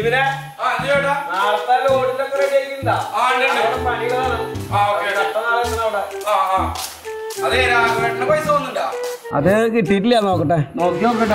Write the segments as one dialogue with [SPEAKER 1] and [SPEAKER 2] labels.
[SPEAKER 1] ബെഞ്ചമിനെ
[SPEAKER 2] ആ എന്ത് ചേട്ടാ
[SPEAKER 1] നാളത്തെ ലോഡിലൊക്കെ റെഡി ആക്കിണ്ടാ
[SPEAKER 2] ആ, ഉണ്ട്, ഉണ്ട്.
[SPEAKER 1] പണികളാണ്
[SPEAKER 2] ആ ഓക്കെ
[SPEAKER 1] കട്ട നാളെ എത്തണം അവിടെ
[SPEAKER 2] ആ ആ അതെ രാഘവേട്ടന് പൈസ വന്നിട്ടാ
[SPEAKER 3] അത് കിട്ടിയിട്ടില്ല നോക്കട്ടെ
[SPEAKER 1] നോക്കി നോക്കട്ടെ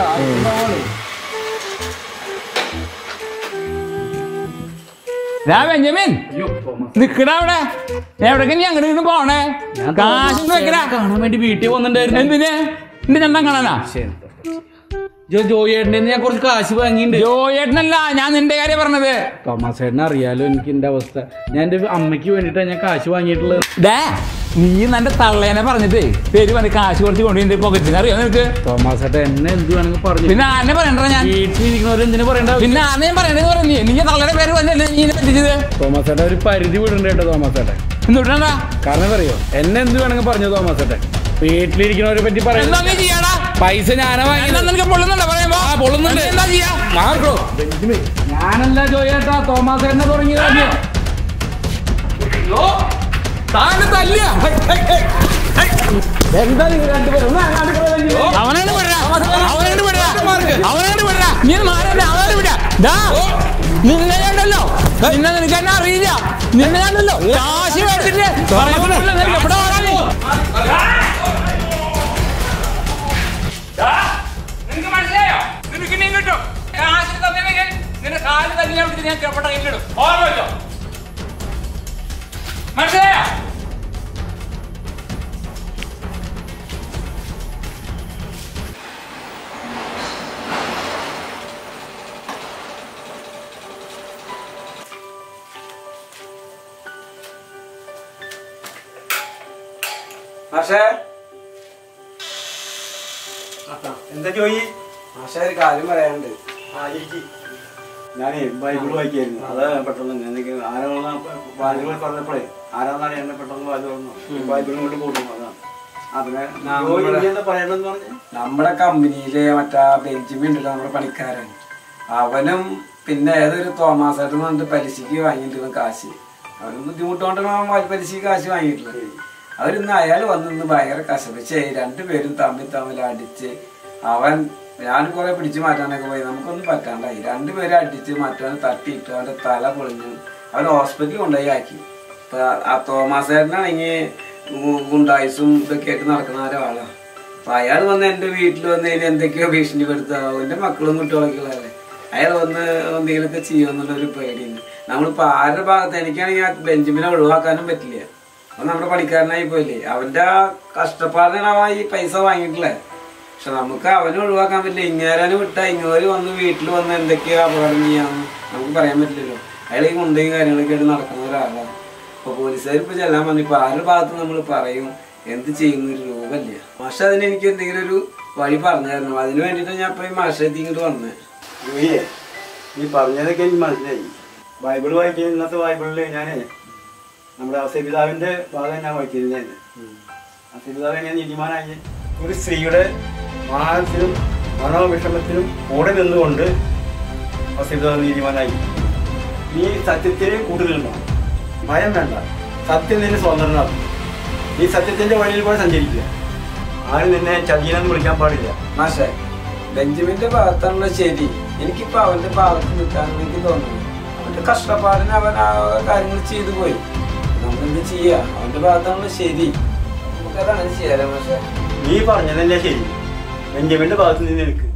[SPEAKER 4] ദാ ബെഞ്ചമിൻ നിക്കടാ അവിടെ എവിടേക്ക് നീ അങ്ങോട്ട് ഇങ്ങോട്ട് പോണേ കാശ് വെക്കടാ
[SPEAKER 3] കാണാൻ വേണ്ടി വീട്ടിൽ വന്നിട്ടുണ്ടായിരുന്നു
[SPEAKER 4] എന്തിന് എന്റെ ചണ്ടം കാണാനാ
[SPEAKER 3] ജോ ജോയേട്ടൻ്റെ ഞാൻ കുറച്ച് കാശ് വാങ്ങിയിട്ടുണ്ട്
[SPEAKER 4] ജോയേട്ടനല്ല ഞാൻ നിന്റെ കാര്യം പറഞ്ഞത്
[SPEAKER 3] തോമസ് ചേട്ടനെ അറിയാലോ എനിക്ക് എന്റെ അവസ്ഥ ഞാൻ എന്റെ അമ്മയ്ക്ക് വേണ്ടിയിട്ടാണ് ഞാൻ കാശ് വാങ്ങിയിട്ടുള്ളത്
[SPEAKER 4] ദേ നീ നിന്റെ തള്ളേനെ പറഞ്ഞിട്ട് പേര് പറഞ്ഞ് കാശ് കുറച്ച് കൊണ്ടുപോയി പോക്കറ്റിന് അറിയോ നിനക്ക്
[SPEAKER 3] തോമസ് ചേട്ടൻ എന്നെ എന്ത് വേണമെങ്കിൽ പറഞ്ഞു
[SPEAKER 4] പിന്നെ ആനെ പറയണ്ട ഞാൻ
[SPEAKER 3] വീട്ടിലിരിക്കുന്നവർ എന്തിനു പറയണ്ട
[SPEAKER 4] പിന്നെ ആനെ ഞാൻ പറയണത് പറഞ്ഞു നീ തള്ളയുടെ പേര് പറഞ്ഞല്ലേ നീ എന്നെ പറ്റിച്ചത്
[SPEAKER 3] തോമസ് ചേട്ടൻ ഒരു പരിധി വിടണ്ട കേട്ടോ തോമസ് ചേട്ടൻ
[SPEAKER 4] എന്തുകൊണ്ടാ
[SPEAKER 3] കാരണം അറിയോ എന്നെ എന്ത് വേണമെങ്കിൽ പറഞ്ഞു തോമസ് ചേട്ടൻ വീട്ടിലിരിക്കുന്നവരെ പറ്റി
[SPEAKER 4] എന്താ
[SPEAKER 3] പറയുന്നത്
[SPEAKER 4] നീ ചെയ്യാടാ
[SPEAKER 3] പൈസ ഞാനാ
[SPEAKER 4] എന്താ
[SPEAKER 3] വാങ്ങിയത്
[SPEAKER 4] നിനക്ക് പൊള്ളുന്നുണ്ടോ പറയുമ്പോ
[SPEAKER 3] ആ, പൊള്ളുന്നുണ്ട്.
[SPEAKER 4] എന്താ ചെയ്യാ
[SPEAKER 3] മാർക്കോ ഞാനല്ല ജോയേട്ടാ തോമസ് ചേട്ടനെ തുടങ്ങിയത്
[SPEAKER 4] താനെ തല്ലിയ
[SPEAKER 3] എന്താ നിങ്ങൾ രണ്ടുപേരും ഒന്ന് അങ്ങാട്ട് പോയി വരൂ.
[SPEAKER 4] അവനാണ് വിടുക അവനാണ് വിടുക അവനാണ് വിടുക നീ മാറണ്ട അവനാണ് വിടുക ദാ നിന്നെ ഞാനുണ്ടല്ലോ നിന്നെ നിനക്ക് എന്നെ അറിയില്ല നിന്നെ ഞാനുണ്ടല്ലോ കാശ് മേടിച്ചിട്ട് പറയുമ്പോൾ നിനക്ക് എവിടെ വരാൻ നീ? നിനക്ക് മനസ്സിലായോ നിനക്ക് നീ കിട്ടും കാശ് തന്നില്ലെങ്കിൽ നിന്റെ കാല് തന്നെ ഞാൻ പിടിച്ച് ഞാൻ ചെറുപ്പട്ട കയ്യിലിടും ഓർമ്മ വെച്ചോ മനസ്സിലായോ
[SPEAKER 1] പക്ഷേ
[SPEAKER 5] എന്താ ജോയി
[SPEAKER 1] പക്ഷേ ഒരു കാര്യം പറയാനുണ്ട്
[SPEAKER 5] ഞാനേ ബൈബിൾ വായിക്കായിരുന്നു അതാ പെട്ടെന്ന് എനിക്ക് ആരാണ് ബൈബിൾ പറഞ്ഞപ്പോഴേ ആരാന്നാണ് എന്നെ പെട്ടെന്ന് വായിച്ചു പറഞ്ഞു ബൈബിളും കൊണ്ട് പോകുന്നു അതാണ് അതിനെ ജോയി ഇനി എന്താ പറയണമെന്ന് പറഞ്ഞു
[SPEAKER 1] നമ്മുടെ കമ്പനിയിലെ മറ്റാ ബെഞ്ചമിൻ ഉണ്ടല്ലോ നമ്മുടെ പണിക്കാരൻ അവനും പിന്നെ ഏതൊരു തോമാസേട്ടൻ പറഞ്ഞിട്ട് പലിശക്ക് വാങ്ങിയിട്ടുണ്ട് കാശ് അവനും ബുദ്ധിമുട്ടുകൊണ്ടാണ് അവൻ വ- പലിശക്ക് കാശ് വാങ്ങിയിട്ടുള്ളത് അവരിന്ന് അയാൾ വന്നിന്ന് ഭയങ്കര കശപിച്ച് രണ്ടുപേരും തമ്മിൽ തമ്മിൽ അടിച്ച് അവൻ ഞാൻ കുറെ പിടിച്ചു മാറ്റാനൊക്കെ പോയി നമുക്കൊന്നും പറ്റാണ്ടായി രണ്ടുപേരും അടിച്ച് മറ്റവനെ തട്ടിയിട്ട് അവന്റെ തല പൊളിഞ്ഞു അവൻ ഹോസ്പിറ്റലിൽ കൊണ്ടുപോയി ആക്കി ഇപ്പൊ ആ തോമാസേട്ടനാണെങ്കിൽ ഗുണ്ടായുസും ഇതൊക്കെ ആയിട്ട് നടക്കുന്ന ഒരാളാണ് അപ്പൊ അയാൾ വന്ന് എന്റെ വീട്ടിൽ വന്ന് കഴിഞ്ഞാൽ എന്തൊക്കെയോ ഭീഷണിപ്പെടുത്താവും എന്റെ മക്കളും കുട്ടികളൊക്കെ ഉള്ളതല്ലേ അയാൾ വന്ന് എന്തെങ്കിലുമൊക്കെ ചെയ്യുമെന്നുള്ള ഒരു പേടിയുണ്ട് നമ്മളിപ്പോ ആരുടെ ഭാഗത്ത് എനിക്കാണെങ്കിൽ ആ ബെഞ്ചമിനെ ഒഴിവാക്കാനും പറ്റില്ല അപ്പൊ നമ്മുടെ പണിക്കാരനായി പോയില്ലേ അവന്റെ ആ കഷ്ടപ്പാടിനാണ് അവൻ ഈ പൈസ വാങ്ങിയിട്ടില്ലേ പക്ഷെ നമുക്ക് അവനെ ഒഴിവാക്കാൻ പറ്റില്ല ഇങ്ങേരാന് വിട്ടാ ഇങ്ങോര് വന്ന് വീട്ടിൽ വന്ന് എന്തൊക്കെയോ അപകടം ചെയ്യാന്ന് നമുക്ക് പറയാൻ പറ്റില്ലല്ലോ അയാൾ ഈ കൊണ്ടയും കാര്യങ്ങളൊക്കെ ആയിട്ട് നടക്കുന്ന ഒരാളാണ് അപ്പൊ പോലീസുകാർ ഇപ്പൊ ചെല്ലാൻ പറഞ്ഞു ഇപ്പൊ ആരുടെ ഭാഗത്ത് നമ്മൾ പറയും എന്ത് ചെയ്യുന്ന ഒരു രൂപമില്ല മാഷ അതിന് എനിക്ക് എന്തെങ്കിലും ഒരു വഴി പറഞ്ഞു തരണം അതിന് വേണ്ടിയിട്ടാണ് ഞാൻ ഇപ്പൊ ഈ മാഷ എത്തിങ്ങോട്ട് വന്നത്
[SPEAKER 5] ജോയിയെ നീ പറഞ്ഞതൊക്കെ എനിക്ക് മനസ്സിലായി ബൈബിൾ വായിക്കുന്ന ഇന്നത്തെ ബൈബിളിൽ ഞാൻ നമ്മുടെ അസപിതാവിന്റെ ഭാഗം ഞാൻ വായിക്കുന്നത് അസപിതാവ് ഞാൻ നീതിമാനായി ഒരു സ്ത്രീയുടെ മാനസിനും മനോവിഷമത്തിനും കൂടെ നിന്നുകൊണ്ട് അസപിതാവ് നീതിമാനായി നീ സത്യത്തിന് കൂടുതലുണ്ടോ ഭയം വേണ്ട സത്യം നിന്നെ സ്വതന്ത്രനാകും നീ സത്യത്തിന്റെ വഴിയിൽ കൂടെ സഞ്ചരിക്കുക ആരും നിന്നെ ചതിയനെന്ന് വിളിക്കാൻ പാടില്ല
[SPEAKER 1] മാഷെ ബെഞ്ചമിന്റെ ഭാഗത്താണല്ലോ ശരി എനിക്കിപ്പോ അവന്റെ ഭാഗത്ത് നിൽക്കാനാണ് എനിക്ക് തോന്നുന്നത് അവന്റെ കഷ്ടപ്പാടിന് അവൻ ആ കാര്യങ്ങൾ ചെയ്തു പോയി നമ്മളെന്ത് ചെയ്യാ അവന്റെ ഭാഗത്താണല്ലോ ശരി നമുക്കത് അങ്ങനെ ചെയ്യാലോ മാഷെ
[SPEAKER 5] നീ പറഞ്ഞതല്ലേ ശരി ബെഞ്ചമിന്റെ ഭാഗത്ത് നിന്ന് നിൽക്ക്